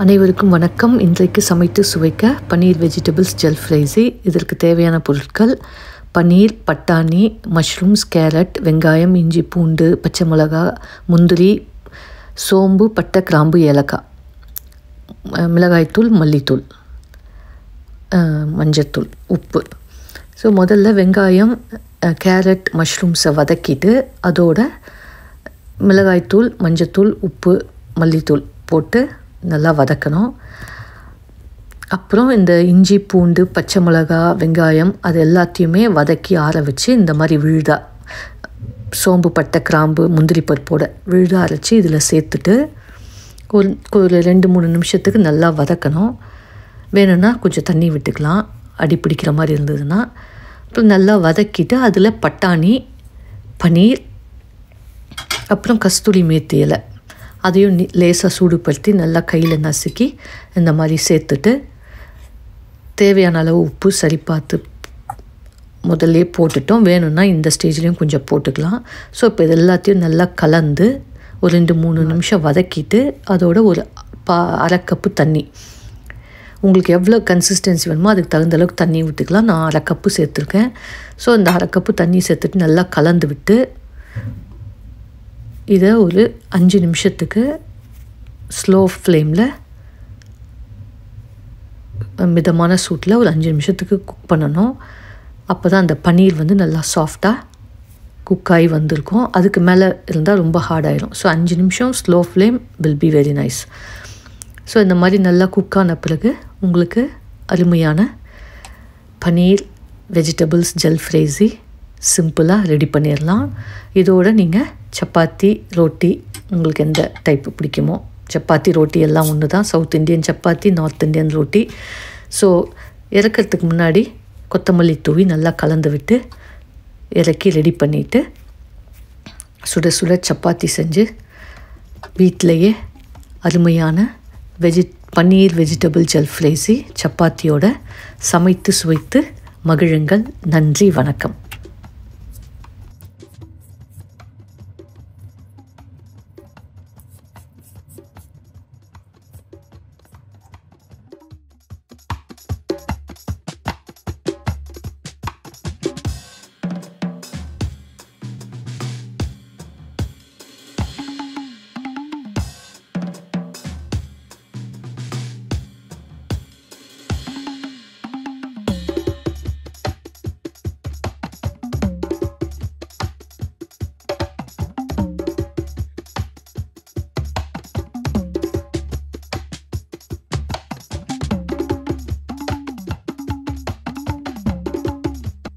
அனைவருக்கும் வணக்கம் இன்றைக்கு சமைத்து சுவைக்க பன்னீர் வெஜிடபிள்ஸ் ஜெல் ஃப்ரைஸி இதற்கு தேவையான பொருட்கள் பன்னீர் பட்டாணி மஷ்ரூம்ஸ் கேரட் வெங்காயம் இஞ்சி பூண்டு பச்சை மிளகா முந்திரி சோம்பு பட்டை கிராம்பு ஏலக்காய் அஹ் மிளகாய்த்தூள் மல்லித்தூள் அஹ் மஞ்சத்தூள் உப்பு ஸோ முதல்ல வெங்காயம் அஹ் கேரட் மஷ்ரூம்ஸை வதக்கிட்டு அதோட மிளகாய்த்தூள் மஞ்சத்தூள் உப்பு மல்லித்தூள் போட்டு நல்லா வதக்கணும் அப்புறம் இந்த இஞ்சி பூண்டு பச்சை மிளகா வெங்காயம் அது எல்லாத்தையுமே வதக்கி ஆற வச்சு இந்த மாதிரி விழுதா சோம்பு பட்டை கிராம்பு முந்திரி பருப்போட விழுதா அரைச்சி இதில் சேர்த்துட்டு ஒரு ஒரு ரெண்டு மூணு நிமிஷத்துக்கு நல்லா வதக்கணும் வேணும்னா கொஞ்சம் தண்ணி விட்டுக்கலாம் அடி பிடிக்கிற மாதிரி இருந்ததுன்னா அப்புறம் நல்லா வதக்கிட்டு அதில் பட்டாணி பன்னீர் அப்புறம் கஸ்தூரி மேத்தி இலை அதையும் நி- லேசாக சூடுபடுத்தி நல்லா கையில் நசுக்கி இந்த மாதிரி சேர்த்துட்டு தேவையான அளவு உப்பு சரி பார்த்து முதல்லே போட்டுட்டோம் வேணும்னா இந்த ஸ்டேஜ்லேயும் கொஞ்சம் போட்டுக்கலாம் ஸோ இப்போ இது எல்லாத்தையும் நல்லா கலந்து ஒரு ரெண்டு மூணு நிமிஷம் வதக்கிட்டு அதோட ஒரு பா அரை கப்பு தண்ணி உங்களுக்கு எவ்வளோ கன்சிஸ்டன்சி வேணுமோ அதுக்கு தகுந்த அளவுக்கு தண்ணி விட்டுக்கலாம் நான் அரை கப்பு சேர்த்துருக்கேன் ஸோ இந்த அரை கப்பு தண்ணி சேர்த்துட்டு நல்லா கலந்து விட்டு இதை ஒரு அஞ்சு நிமிஷத்துக்கு ஸ்லோ ஃப்ளேமில் மிதமான சூட்டில் ஒரு அஞ்சு நிமிஷத்துக்கு குக் பண்ணணும் அப்போ தான் அந்த பன்னீர் வந்து நல்லா சாஃப்டாக குக் ஆகி வந்திருக்கும் அதுக்கு மேலே இருந்தால் ரொம்ப ஹார்ட் ஆயிரும் ஸோ அஞ்சு நிமிஷம் slow flame will be very nice so இந்த மாதிரி நல்லா குக் ஆன பிறகு உங்களுக்கு அருமையான பன்னீர் வெஜிடபிள்ஸ் ஜெல் ஃப்ரைஸி சிம்பிளாக ரெடி பண்ணிடலாம் இதோட நீங்கள் சப்பாத்தி ரோட்டி உங்களுக்கு எந்த டைப் பிடிக்குமோ சப்பாத்தி ரோட்டி எல்லாம் ஒன்று தான் சவுத் இந்தியன் சப்பாத்தி நார்த் இந்தியன் ரோட்டி ஸோ இறக்கிறதுக்கு முன்னாடி கொத்தமல்லி தூவி நல்லா கலந்து விட்டு இறக்கி ரெடி பண்ணிவிட்டு சுட சுட சப்பாத்தி செஞ்சு வீட்டிலையே அருமையான veggie paneer vegetable jalfrezi சப்பாத்தியோட சமைத்து சுவைத்து மகிழுங்கள் நன்றி வணக்கம்